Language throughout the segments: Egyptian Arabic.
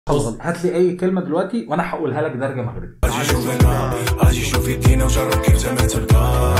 بص هات لي اي كلمه دلوقتي وانا هقولها لك درجه مغربي اجي شوف هنا اجي شوف يدينا وجرب كيف زمان تبقى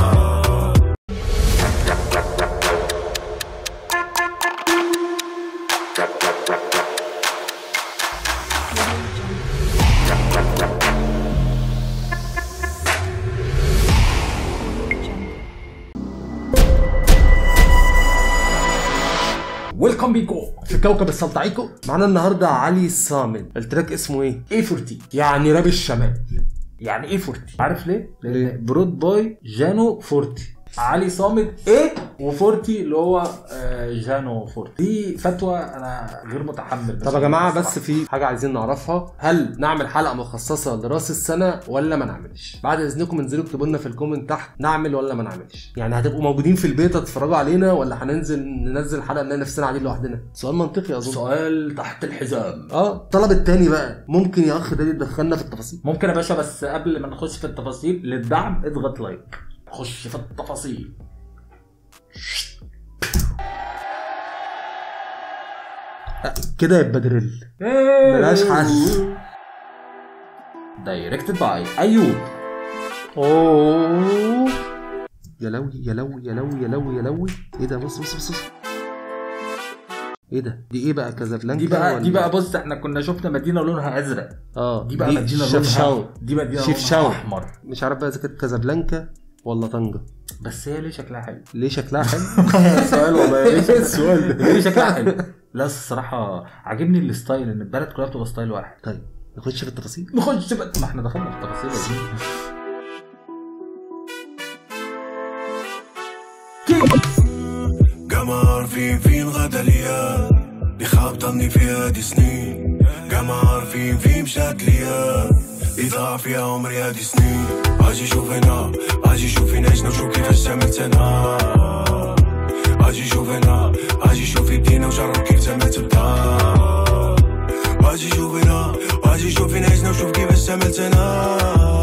ويلكم بيكو في كوكب السلطعيكو معانا النهارده علي صامد التراك اسمه ايه؟ اي 40 يعني راب الشمال يعني ايه 40 عارف ليه؟ ليه؟ لان برود باي جانو 40 علي صامد ايه و40 اللي هو آه، جانو 40 دي فتوى انا غير متحمل طب يا جماعه بس في حاجه عايزين نعرفها هل نعمل حلقه مخصصه لراس السنه ولا ما نعملش بعد اذنكم انزلوا اكتبوا لنا في الكومنت تحت نعمل ولا ما نعملش يعني هتبقوا موجودين في البيت تتفرجوا علينا ولا هننزل ننزل حلقه نلاقي نفسنا قاعدين لوحدنا سؤال منطقي اظن سؤال تحت الحزام اه الطلب التاني بقى ممكن يا اخ ده يدخلنا في التفاصيل ممكن يا باشا بس قبل ما نخش في التفاصيل للدعم اضغط لايك خش في التفاصيل كده يبقى دريل بلاش حل دايركتد باي ايوب اوه يا لوي يا لوي يا لوي يا لوي يا لوي ايه ده بص بص بص بص. ايه ده دي ايه بقى كازابلانكا دي بقى ولا- دي بقى بص احنا كنا شفنا مدينه لونها ازرق اه دي بقى مدينه شفشاو لونها دي مدينه شفشاو. لونها احمر مش عارف بقى اذا كانت كازابلانكا ولا طنجة بس هي ليه شكلها حلو ليه شكلها حلو سؤال والله ليه السؤال ده ليه شكلها حلو لا الصراحه عاجبني الستايل ان البلد كلها بتبقى ستايل واحد طيب نخش في التفاصيل نخش بقى ما احنا دخلنا في التفاصيل دي قمر في فين غدا ليا اللي خاب ضلني في هادي سنين قمر في فين مشات ليا اللي ضاع فيها عمري هادي سنين اجي شوف هنا اجي شوف هنا شنو شوف كيفاش عملت انا اجي شوف هنا اجي شوف يدينا وجرب كيف زمان تبدا اجي شوف هنا اجي شوف هنا شنو شوف كيفاش عملت انا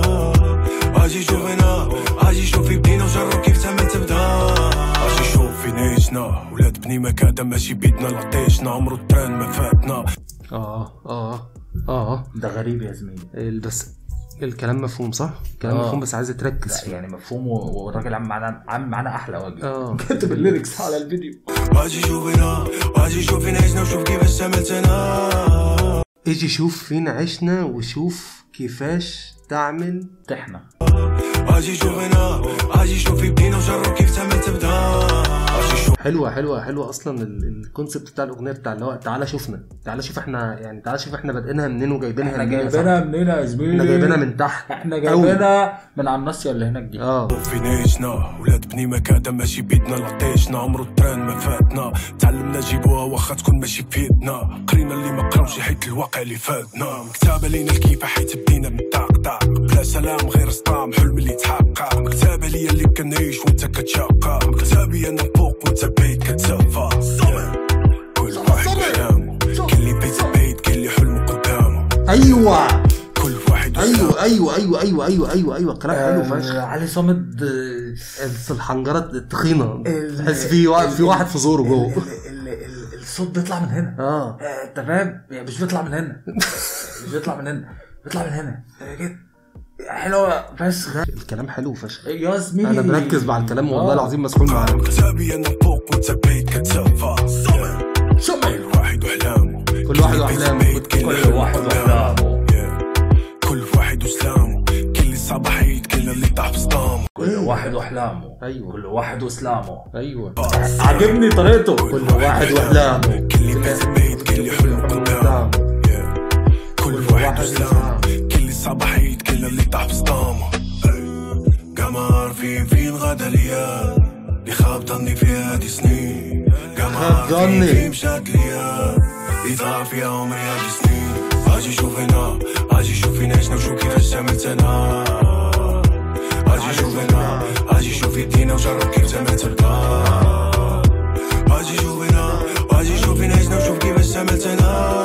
اجي شوف هنا اجي شوف يدينا وجرب كيف زمان تبدا اجي شوف فين عيشنا ولاد بني مكادة ماشي بيدنا لطيشنا عمرو التران ما فاتنا اه اه اه ده غريب يا زميلي ال- بس الكلام مفهوم صح؟ الكلام آه. مفهوم بس عايز تركز لا فيه يعني مفهوم و- والراجل عامل معانا عامل معانا احلى واجب اه كاتب الليركس على الفيديو اجي شوف هنا اجي شوف فين عيشنا وشوف كيفاش عملت انا اجي شوف فين عشنا وشوف كيفاش تعمل تحنا اجي شوف هنا اجي شوف يبدينا وجرب كيف تعمل تبدا اجي شوف حلوه حلوه حلوه اصلا ال- الكونسيبت بتاع الاغنيه بتاع اللي هو تعالى شوفنا تعالى شوف احنا يعني تعالى شوف احنا بادئينها منين وجايبينها احنا منين يا جايبينها صاحبي. منين يا زميلي احنا جايبينها من تحت احنا أوي. جايبينها من على الناصيه اللي هناك دي اه فين عيشنا ولاد بني مكادة ماشي بيدنا لطيشنا عمرو التران ما فاتنا تعلمنا نجيبوها واخا تكون ماشي بيدنا قرينا اللي ما قراوش حيت الواقع اللي فاتنا مكتابة لينا الكيفة حيت بدينا من طاق طاق بلا سلام غير سطام حلم اللي تحقق مكتابة ليا اللي كنعيش وانت كتشاقى مكتابي انا فوق وانت بعيد كتسافى كل واحد وحلامه كل اللي بيت بعيد كل اللي حلمه قدامه ايوه كل واحد ايوه ايوه ايوه ايوه ايوه ايوه ايوه كلام حلو آه، فشخ علي صامد آه، في الحنجره التخينه ال- تحس في واحد في واحد في زوره جوه ال- ال- ال- الصوت بيطلع من هنا اه آه، انت فاهم يعني مش بيطلع من هنا مش بيطلع من هنا بيطلع من هنا آه، كده حلوه فشخ الكلام حلو فشخ يا زميلي انا مركز مع الكلام والله آه. العظيم مسحول معاه مكتابي انا فوق وانت بعيد كتسافى شمل كل واحد واحلامه كل واحد واحلامه كل واحد واحلامه كل واحد وسلامه كل اللي صعب حيد كل اللي طاح بصدامه كل واحد واحلامه أيوة. كل واحد واسلامه ايوه عجبني طريقته كل واحد واحلامه كل اللي بيت بعيد كل اللي حلم قدامه كل واحد وسلامه كل اللي صعب حيد كل اللي طاح بصدامه قمر في فين غدا ليا اللي خاب ضلني في هادي سنين قمر خاب في ضلني. فين مشات ليا اللي ضاع فيها عمري هادي سنين اجي شوف هنا اجي شوف هنا شنو شوف كيفاش عملت انا اجي شوف هنا اجي شوف يدينا وجرب كيف زمان تبدا اجي شوف هنا اجي شوف هنا شنو شوف كيفاش عملت انا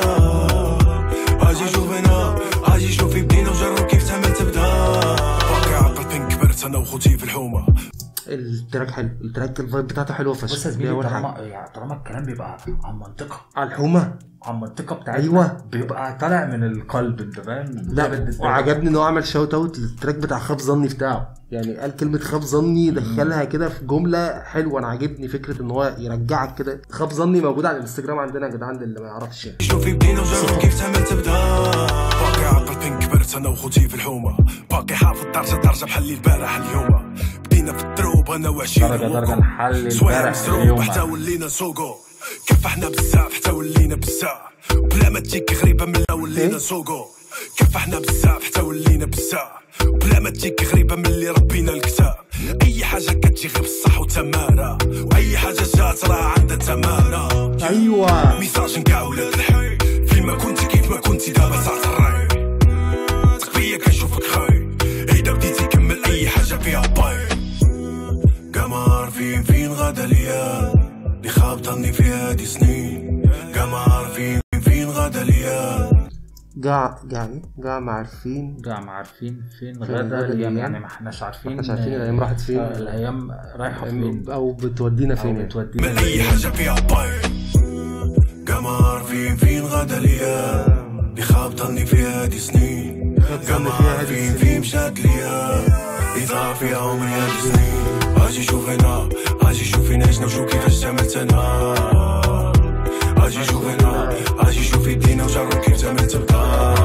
اجي شوف هنا اجي شوف يبدينا وجرب كيف تعمل تبدا باقي عاقل فين كبرت انا وخوتي في الحومه التراك حلو التراك الفايب بتاعته حلوه فشخ بص يا دي زميلي أول طالما حاجة. يعني طالما الكلام بيبقى عن منطقه على الحومه عن منطقه بتاعتنا أيوة. بيبقى طالع من القلب انت فاهم ده لا بالنسبه لي. وعجبني ان هو عمل شوت اوت للتراك بتاع خاف ظني بتاعه يعني قال كلمه خاف ظني دخلها كده في جمله حلوه انا عاجبني فكره ان هو يرجعك كده خاف ظني موجود على الانستجرام عندنا يا جدعان اللي ما يعرفش يعني. شوفي بدينا وجرب كيف تعمل تبدا باقي عاقل فين كبرت انا وخوتي في الحومه باقي حافظ درجه درجه بحال اللي البارح اليوم بدينا في الدروب انا وعشرين درجه درجه ووكو. نحل سوايع البارح مسروق اليوم حتى ولينا نسوقو كفحنا بزاف حتى ولينا بزاف وبلا ما تجيك غريبة من لا ولينا نسوقو كفحنا بزاف حتى ولينا بزاف وبلا ما تجيك غريبة من اللي ربينا الكتاب أي حاجة كتجي غير بالصح وتمارة وأي حاجة جات راه عندها تمارة ايوه ميساج نكاع ولاد الحي فيما كنت كيف ما كنت دابا صارت الري تقبية كنشوفك خاي إذا بديتي كمل أي حاجة فيها باي كاع ما عارفين فين غادا ليا اللي خابطني في هادي سنين كاع ما عارفين فين غادا ليا جاع جاع ايه جاع ما عارفين ده ما عارفين فين فين غدا غدا الايام الأيام؟ يعني ما احناش عارفين مش عارفين الايام راحت فين آه، الايام رايحه فين او بتودينا او فين يعني. بتودينا من أي حاجة فيها باي كاع ما عارفين فين غادا ليا اللي خابطني في هادي سنين كاع ما عارفين فين مشات ليا إذا في عمري هادي سنين اجي شوف هنا اجي شوف هنا شنو شو كيفاش عملت انا اجي شوف هنا اجي شوف يدينا وجرب كيف تعمل تبدا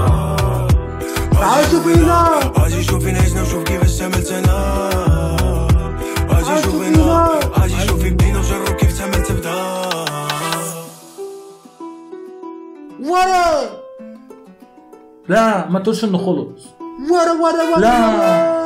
تعال شوف هنا. اجي شوف هنا شنو شوف كيفاش عملت انا اجي شوف هنا اجي شوف يدينا وجرب كيف تعمل تبدا ورا لا ما تقولش انه خلص ورا ورا ورا لا.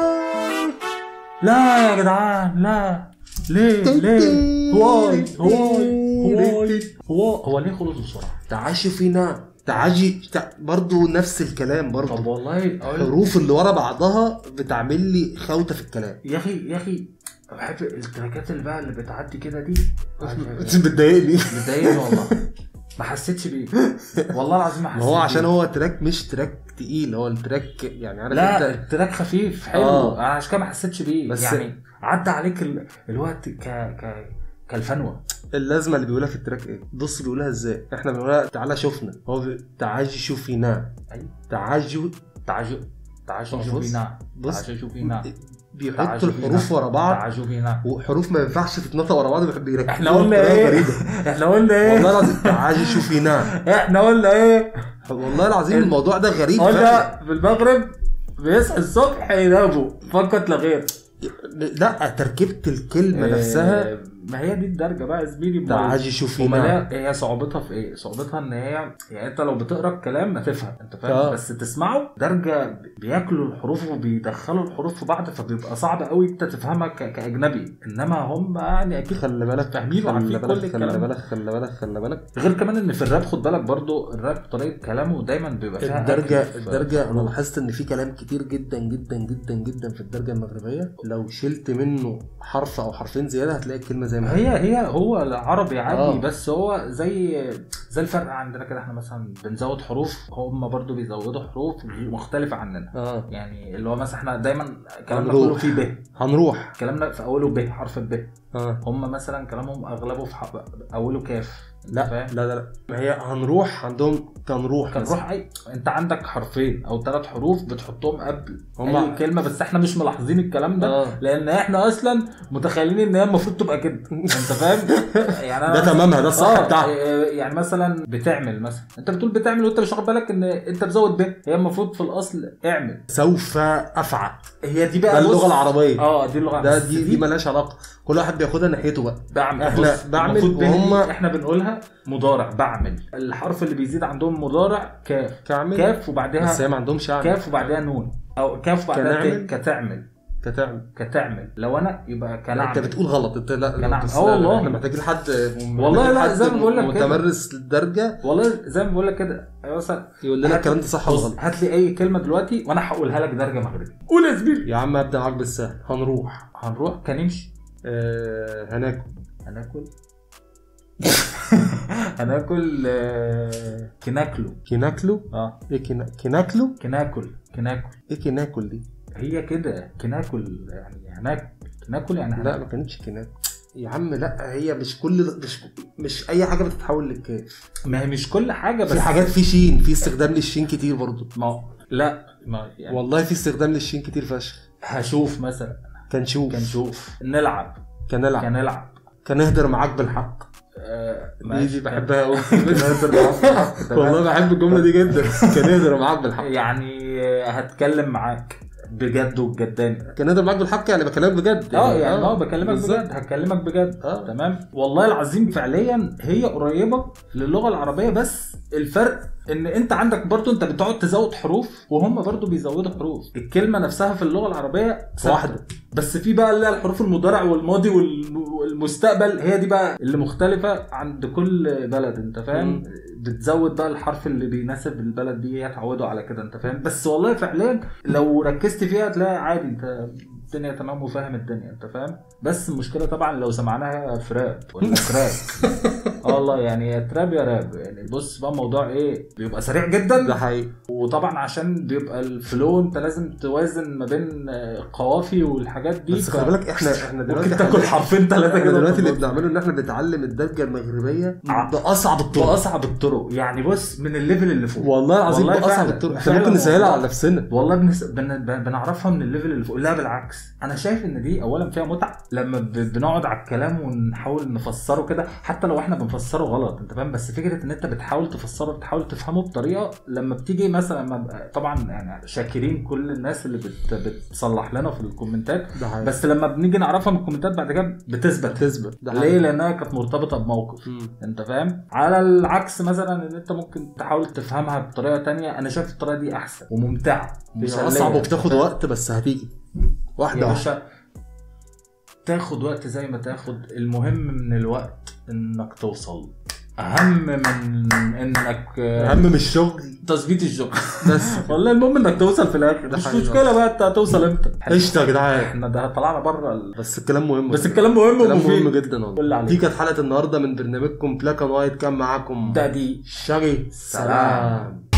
لا يا جدعان لا ليه ليه واي واي واي هو هو ليه خلص بسرعه تعال شوف هنا تعال تع... برضه نفس الكلام طب برضه والله أقول- الحروف اللي ورا بعضها بتعمل لي خوته في الكلام يا اخي يا اخي بحب التراكات اللي بقى اللي بتعدي كده دي بتضايقني بتضايقني والله ما حسيتش بيه والله العظيم ما حسيت ما هو عشان بيه. هو تراك مش تراك تقيل هو التراك يعني عارف لا انت التراك خفيف حلو آه. انا عشان كده ما حسيتش بيه بس- يعني عدى عليك ال... الوقت ك ك كالفنوه اللازمه اللي بيقولها في التراك ايه بص بيقولها ازاي احنا بنقولها تعالى شوفنا هو بي... تعالى شوفينا ايوه تعالى تعالوا تعالوا بص. شوفينا بص. تعالوا شوفينا بيحطوا الحروف ورا بعض تعالوا شوفينا وحروف ما ينفعش تتنطق ورا بعض بيحب يركبوا احنا قلنا بطريقة ايه غريبة. احنا قلنا والله ايه العظيم تعالى شوفينا احنا قلنا ايه والله العظيم ال- الموضوع ده غريب فعلا. قلنا في المغرب بيصحى الصبح يناموا فقط لا غير لا تركيبه الكلمه نفسها آه، ما هي دي الدرجه بقى يا زميلي تعالي وما شوفينا لا هي صعوبتها في ايه؟ صعوبتها ان هي يعني انت لو بتقرا الكلام ما تفهم انت فاهم آه. بس تسمعه درجه بياكلوا الحروف وبيدخلوا الحروف في بعض فبيبقى صعب قوي انت تفهمها ك- كاجنبي انما هم يعني اكيد خلي بالك فاهمين خلي وعارفين بالك كل خلي الكلام بالك خلي بالك خلي بالك غير كمان ان في الراب خد بالك برضو الراب طريقه كلامه دايما بيبقى فيها الدرجة أكل في- الدرجة أنا لاحظت إن في كلام كتير جدا جدا جدا جدا في الدرجة المغربية لو شلت منه حرف أو حرفين زيادة هتلاقي الكلمة زي ما هي هي هو العربي عادي آه. بس هو زي زي الفرق عندنا كده احنا مثلا بنزود حروف هم برضو بيزودوا حروف مختلفة عننا اه يعني اللي هو مثلا احنا دايما كلامنا هنروح. كله فيه ب هنروح كلامنا في اوله ب حرف ب اه هم مثلا كلامهم اغلبه في حق- اوله كاف أنت لا فاهم لا لا لا ما هي هنروح عندهم كان روح كان مثلاً. روح اي انت عندك حرفين او ثلاث حروف بتحطهم قبل هم- اي كلمه بس احنا مش ملاحظين الكلام ده آه. لان احنا اصلا متخيلين ان هي المفروض تبقى كده انت فاهم يعني أنا ده تمامها ده الصح آه، بتاعها يعني مثلا بتعمل مثلا انت بتقول بتعمل وانت مش واخد بالك ان انت بزود ب هي المفروض في الاصل اعمل سوف أفعل هي دي بقى ده بص- اللغة العربية اه دي اللغه ده بس دي دي ملهاش علاقة كل واحد بياخدها ناحيته بقى بعمل إحنا بص، بعمل المفروض ب وهم- دي احنا بنقولها مضارع بعمل الحرف اللي بيزيد عندهم مضارع كاف كعمل كاف وبعدها بس هي ما عندهمش عمل كاف وبعدها نون او كاف وبعدها كنعمل؟ ت كتعمل كتعمل كتعمل لو انا يبقى لا كنعمل انت بتقول غلط انت لا كان عم- بس اه لا، لا، والله. احنا محتاجين حد والله لا، محتاجين زي حد ما بقول لك كده. متمرس للدرجه والله زي ما بقول لك كده أيوة مثلا يقول لنا هات- الكلام ده صح ولا بص غلط هات لي اي كلمه دلوقتي وانا هقولها لك درجه مغربي قول يا زميلي يا عم ابدا معاك بالسهل هنروح هنروح كنمشي آه هناكل هناكل هناكل آه، كناكلو كناكلو اه ايه كنا... كناكلو كناكل كناكل ايه كناكل دي هي كده كناكل يعني هناك ناكل يعني لا ما كانتش كنات يا عم لا هي مش كل مش مش اي حاجه بتتحول للكاف ما هي مش كل حاجه بس في حاجات في شين في استخدام للشين كتير برضه ما هو- لا ما يعني والله في استخدام للشين كتير فشخ هشوف مثلا كان شوف كان شوف نلعب كان نلعب كان نلعب كان نهدر معاك بالحق آه، دي ماشي. دي بحبها قوي كان نهدر معاك بالحق والله بحب الجمله دي جدا كان نهدر معاك بالحق يعني آه، هتكلم معاك بجد وبجداني كان نهدر معاك بالحق يعني بكلمك بجد اه يعني اه بكلمك بالظبط. بجد هكلمك بجد آه. تمام والله العظيم فعليا هي قريبه للغه العربيه بس الفرق ان انت عندك برضو انت بتقعد تزود حروف وهم برضو بيزودوا حروف الكلمه نفسها في اللغه العربيه ثابتة. واحدة. بس في بقى اللي هي الحروف المضارع والماضي والم- والمستقبل هي دي بقى اللي مختلفه عند كل بلد انت فاهم مم. بتزود بقى الحرف اللي بيناسب البلد دي يتعودوا على كده انت فاهم بس والله فعليا لو ركزت فيها هتلاقي عادي انت الدنيا تمام وفاهم الدنيا انت فاهم بس المشكله طبعا لو سمعناها في راب ولا كراك اه والله يعني يا تراب يا راب يعني بص بقى الموضوع ايه بيبقى سريع ده جدا حقيقي وطبعا عشان بيبقى الفلو انت لازم توازن ما بين آه، القوافي والحاجات دي بس ف- خلي بالك احنا احنا دلوقتي ممكن تاكل حرفين ثلاثه احنا كده دلوقتي اللي في بنعمله ان احنا بنتعلم الدرجه المغربيه ع- باصعب الطرق باصعب الطرق يعني بص من الليفل اللي فوق والله العظيم والله باصعب فعلا. الطرق احنا فعلا ممكن نسهلها والله. على نفسنا والله بنس... بن... بن- بنعرفها من الليفل اللي فوق لا بالعكس انا شايف ان دي اولا فيها متعه لما ب... بنقعد على الكلام ونحاول نفسره كده حتى لو احنا بنفسره غلط انت فاهم بس فكره ان انت بتحاول تفسره بتحاول تفهمه بطريقه لما بتيجي مثلا لما ب- طبعا يعني شاكرين كل الناس اللي بت... بتصلح لنا في الكومنتات ده حقيقي بس لما بنيجي نعرفها من الكومنتات بعد كده بتثبت تثبت ده ليه حقيقي. لانها كانت مرتبطه بموقف مم. انت فاهم على العكس مثلا ان انت ممكن تحاول تفهمها بطريقه تانية انا شايف الطريقه دي احسن وممتعه هي مسلية. اصعب وبتاخد فاهم؟ وقت بس هتيجي واحده يا واحده باشا تاخد وقت زي ما تاخد المهم من الوقت انك توصل اهم من انك اهم من الشغل تظبيط الشغل بس والله المهم انك توصل في الاخر ده مش حقيقي. مشكله بقى انت هتوصل امتى قشطه يا جدعان احنا ده طلعنا بره ال... بس الكلام مهم بس الكلام مهم كلام مهم ومفيد جدا قول والله عليك. دي كانت حلقه النهارده من برنامجكم بلاك اند وايت كان معاكم ده دي شاغي سلام.